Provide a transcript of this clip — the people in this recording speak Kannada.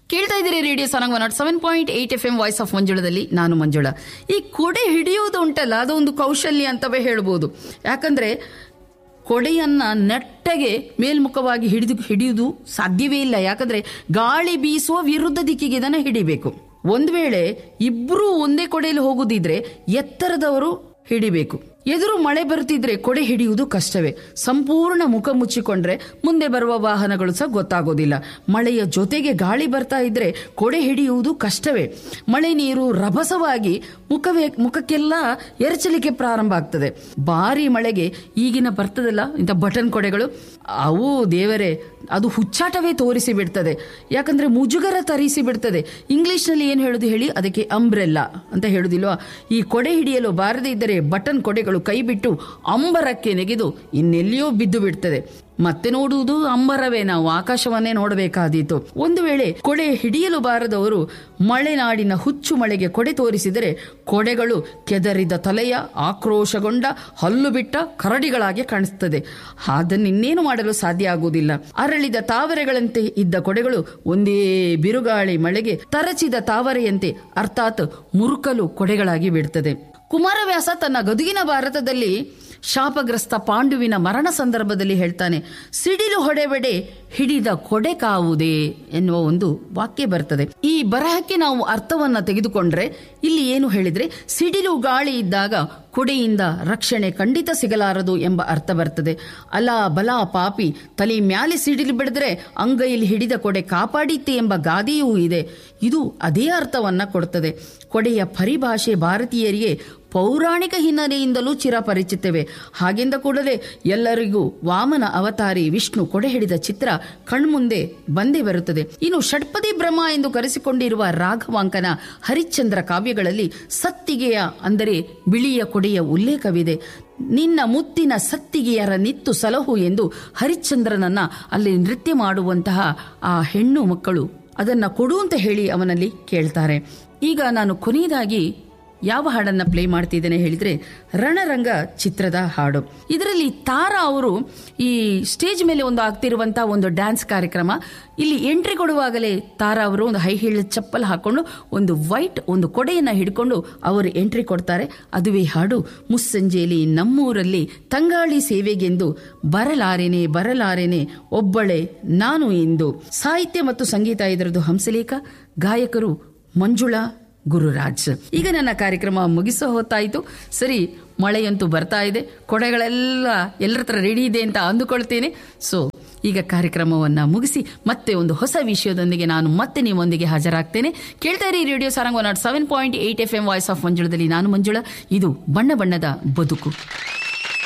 ಕೇಳ್ತಾ ಇದ್ದೀರಿ radio Sarang one nought seven point eight F M voice of ಮಂಜುಳದಲ್ಲಿ ನಾನು ಮಂಜುಳ ಈ ಕೊಡೆ ಹಿಡಿಯುವುದು ಉಂಟಲ್ಲ ಅದೊಂದು ಕೌಶಲ್ಯ ಅಂತವೇ ಹೇಳ್ಬೋದು ಯಾಕಂದ್ರೆ ಕೊಡೆಯನ್ನ ನೆಟ್ಟಗೆ ಮೇಲ್ಮುಖವಾಗಿ ಹಿಡಿದು ಹಿಡಿಯುವುದು ಸಾಧ್ಯವೇ ಇಲ್ಲ ಯಾಕಂದ್ರೆ ಗಾಳಿ ಬೀಸುವ ವಿರುದ್ಧ ದಿಕ್ಕಿಗೆ ಇದನ್ನ ಹಿಡಿಬೇಕು ಒಂದ್ ವೇಳೆ ಇಬ್ರು ಒಂದೇ ಕೊಡೆಯಲ್ಲಿ ಹೋಗುದಿದ್ರೆ ಎತ್ತರದವರು ಹಿಡಿಬೇಕು ಎದುರು ಮಳೆ ಬರುತ್ತಿದ್ರೆ ಕೊಡೆ ಹಿಡಿಯುವುದು ಕಷ್ಟವೇ ಸಂಪೂರ್ಣ ಮುಖ ಮುಚ್ಚಿಕೊಂಡ್ರೆ ಮುಂದೆ ಬರುವ ವಾಹನಗಳು ಸಹ ಗೊತ್ತಾಗೋದಿಲ್ಲ ಮಳೆಯ ಜೊತೆಗೆ ಗಾಳಿ ಬರ್ತಾ ಇದ್ರೆ ಕೊಡೆ ಹಿಡಿಯುವುದು ಕಷ್ಟವೇ ಮಳೆ ನೀರು ರಭಸವಾಗಿ ಮುಖವೇ ಮುಖಕ್ಕೆಲ್ಲ ಎರಚಲಿಕ್ಕೆ ಪ್ರಾರಂಭ ಆಗ್ತದೆ ಭಾರಿ ಮಳೆಗೆ ಈಗಿನ ಬರ್ತದಲ್ಲ ಇಂಥ ಬಟನ್ ಕೊಡೆಗಳು ಅವು ದೇವರೇ ಅದು ಹುಚ್ಚಾಟವೇ ತೋರಿಸಿ ಬಿಡ್ತದೆ ಯಾಕಂದ್ರೆ ಮುಜುಗರ ತರಿಸಿ ಬಿಡ್ತದೆ ಇಂಗ್ಲಿಷ್ನಲ್ಲಿ ಏನು ಹೇಳುದು ಹೇಳಿ ಅದಕ್ಕೆ ಅಂಬ್ರೆಲ್ಲ ಅಂತ ಹೇಳುದಿಲ್ವಾ ಈ ಕೊಡೆ ಹಿಡಿಯಲು ಬಾರದೇ ಇದ್ದರೆ ಬಟನ್ ಕೊಡೆಗಳು ಕೈ ಬಿಟ್ಟು ಅಂಬರಕ್ಕೆ ನೆಗೆದು ಇನ್ನೆಲ್ಲಿಯೋ ಬಿದ್ದು ಬಿಡ್ತದೆ ಮತ್ತೆ ನೋಡುವುದು ಅಂಬರವೇ ನಾವು ಆಕಾಶವನ್ನೇ ನೋಡಬೇಕಾದೀತು ಒಂದು ವೇಳೆ ಕೊಡೆ ಹಿಡಿಯಲು ಬಾರದವರು ಮಳೆನಾಡಿನ ಹುಚ್ಚು ಮಳೆಗೆ ಕೊಡೆ ತೋರಿಸಿದರೆ ಕೊಡೆಗಳು ಕೆದರಿದ ತಲೆಯ ಆಕ್ರೋಶಗೊಂಡ ಹಲ್ಲು ಬಿಟ್ಟ ಕರಡಿಗಳಾಗಿ ಕಾಣಿಸ್ತದೆ ಅದನ್ನಿನ್ನೇನು ಮಾಡಲು ಸಾಧ್ಯ ಆಗುವುದಿಲ್ಲ ಅರಳಿದ ತಾವರೆಗಳಂತೆ ಇದ್ದ ಕೊಡೆಗಳು ಒಂದೇ ಬಿರುಗಾಳಿ ಮಳೆಗೆ ತರಚಿದ ತಾವರೆಯಂತೆ ಅರ್ಥಾತ್ ಮುರುಕಲು ಕೊಡೆಗಳಾಗಿ ಬಿಡ್ತದೆ ಕುಮಾರವ್ಯಾಸ ತನ್ನ ಗದುಗಿನ ಭಾರತದಲ್ಲಿ ಶಾಪಗ್ರಸ್ತ ಪಾಂಡುವಿನ ಮರಣ ಸಂದರ್ಭದಲ್ಲಿ ಹೇಳ್ತಾನೆ ಸಿಡಿಲು ಹೊಡೆಬೆಡೆ ಹಿಡಿದ ಕೊಡೆ ಕಾವುದೇ ಎನ್ನುವ ಒಂದು ವಾಕ್ಯ ಬರ್ತದೆ ಈ ಬರಹಕ್ಕೆ ನಾವು ಅರ್ಥವನ್ನ ತೆಗೆದುಕೊಂಡ್ರೆ ಇಲ್ಲಿ ಏನು ಹೇಳಿದ್ರೆ ಸಿಡಿಲು ಗಾಳಿ ಇದ್ದಾಗ ಕೊಡೆಯಿಂದ ರಕ್ಷಣೆ ಖಂಡಿತ ಸಿಗಲಾರದು ಎಂಬ ಅರ್ಥ ಬರ್ತದೆ ಅಲ ಬಲ ಪಾಪಿ ತಲೆ ಮ್ಯಾಲೆ ಸಿಡಿಲು ಬಿಡಿದ್ರೆ ಅಂಗೈಯಲ್ಲಿ ಹಿಡಿದ ಕೊಡೆ ಕಾಪಾಡಿತ್ತೆ ಎಂಬ ಗಾದೆಯೂ ಇದೆ ಇದು ಅದೇ ಅರ್ಥವನ್ನ ಕೊಡ್ತದೆ ಕೊಡೆಯ ಪರಿಭಾಷೆ ಭಾರತೀಯರಿಗೆ ಪೌರಾಣಿಕ ಹಿನ್ನೆಲೆಯಿಂದಲೂ ಚಿರಪರಿಚಿತವೆ ಹಾಗೆಂದ ಕೂಡಲೇ ಎಲ್ಲರಿಗೂ ವಾಮನ ಅವತಾರಿ ವಿಷ್ಣು ಕೊಡೆ ಹಿಡಿದ ಚಿತ್ರ ಕಣ್ಮುಂದೆ ಬಂದೇ ಬರುತ್ತದೆ ಇನ್ನು ಷಟ್ಪದಿ ಬ್ರಹ್ಮ ಎಂದು ಕರೆಸಿಕೊಂಡಿರುವ ರಾಘವಾಂಕನ ಹರಿಶ್ಚಂದ್ರ ಕಾವ್ಯಗಳಲ್ಲಿ ಸತ್ತಿಗೆಯ ಅಂದರೆ ಬಿಳಿಯ ಕೊಡೆಯ ಉಲ್ಲೇಖವಿದೆ ನಿನ್ನ ಮುತ್ತಿನ ಸತ್ತಿಗೆಯರ ನಿತ್ತು ಸಲಹು ಎಂದು ಹರಿಶ್ಚಂದ್ರನನ್ನ ಅಲ್ಲಿ ನೃತ್ಯ ಮಾಡುವಂತಹ ಆ ಹೆಣ್ಣು ಮಕ್ಕಳು ಅದನ್ನ ಕೊಡು ಅಂತ ಹೇಳಿ ಅವನಲ್ಲಿ ಕೇಳ್ತಾರೆ ಈಗ ನಾನು ಕೊನೆಯದಾಗಿ ಯಾವ ಹಾಡನ್ನ ಪ್ಲೇ ಮಾಡ್ತಿದ್ದೇನೆ ಹೇಳಿದ್ರೆ ರಣರಂಗ ಚಿತ್ರದ ಹಾಡು ಇದರಲ್ಲಿ ತಾರಾ ಅವರು ಈ ಸ್ಟೇಜ್ ಮೇಲೆ ಒಂದು ಆಗ್ತಿರುವಂತಹ ಒಂದು ಡ್ಯಾನ್ಸ್ ಕಾರ್ಯಕ್ರಮ ಇಲ್ಲಿ ಎಂಟ್ರಿ ಕೊಡುವಾಗಲೇ ತಾರಾ ಅವರು ಒಂದು ಹೈ ಹೀಲ್ ಚಪ್ಪಲ್ ಹಾಕೊಂಡು ಒಂದು ವೈಟ್ ಒಂದು ಕೊಡೆಯನ್ನ ಹಿಡ್ಕೊಂಡು ಅವರು ಎಂಟ್ರಿ ಕೊಡ್ತಾರೆ ಅದುವೇ ಹಾಡು ಮುಸ್ಸಂಜೆಯಲ್ಲಿ ನಮ್ಮೂರಲ್ಲಿ ತಂಗಾಳಿ ಸೇವೆಗೆಂದು ಬರಲಾರೆನೆ ಬರಲಾರೆನೆ ಒಬ್ಬಳೆ ನಾನು ಎಂದು ಸಾಹಿತ್ಯ ಮತ್ತು ಸಂಗೀತ ಇದರದ್ದು ಹಂಸಲೇಖ ಗಾಯಕರು ಮಂಜುಳಾ ಗುರುರಾಜ್ ಈಗ ನನ್ನ ಕಾರ್ಯಕ್ರಮ ಮುಗಿಸೋ ಹೊತ್ತಾಯಿತು ಸರಿ ಮಳೆಯಂತೂ ಬರ್ತಾ ಇದೆ ಕೊಡೆಗಳೆಲ್ಲ ಎಲ್ಲರ ಹತ್ರ ರೆಡಿ ಇದೆ ಅಂತ ಅಂದುಕೊಳ್ತೇನೆ ಸೊ ಈಗ ಕಾರ್ಯಕ್ರಮವನ್ನ ಮುಗಿಸಿ ಮತ್ತೆ ಒಂದು ಹೊಸ ವಿಷಯದೊಂದಿಗೆ ನಾನು ಮತ್ತೆ ನಿಮ್ಮೊಂದಿಗೆ ಹಾಜರಾಗ್ತೇನೆ ಕೇಳ್ತಾ ಇರಿ radio Sarang one nought seven point eight F M voice of ಮಂಜುಳದಲ್ಲಿ ನಾನು ಮಂಜುಳ ಇದು ಬಣ್ಣ ಬಣ್ಣದ ಬದುಕು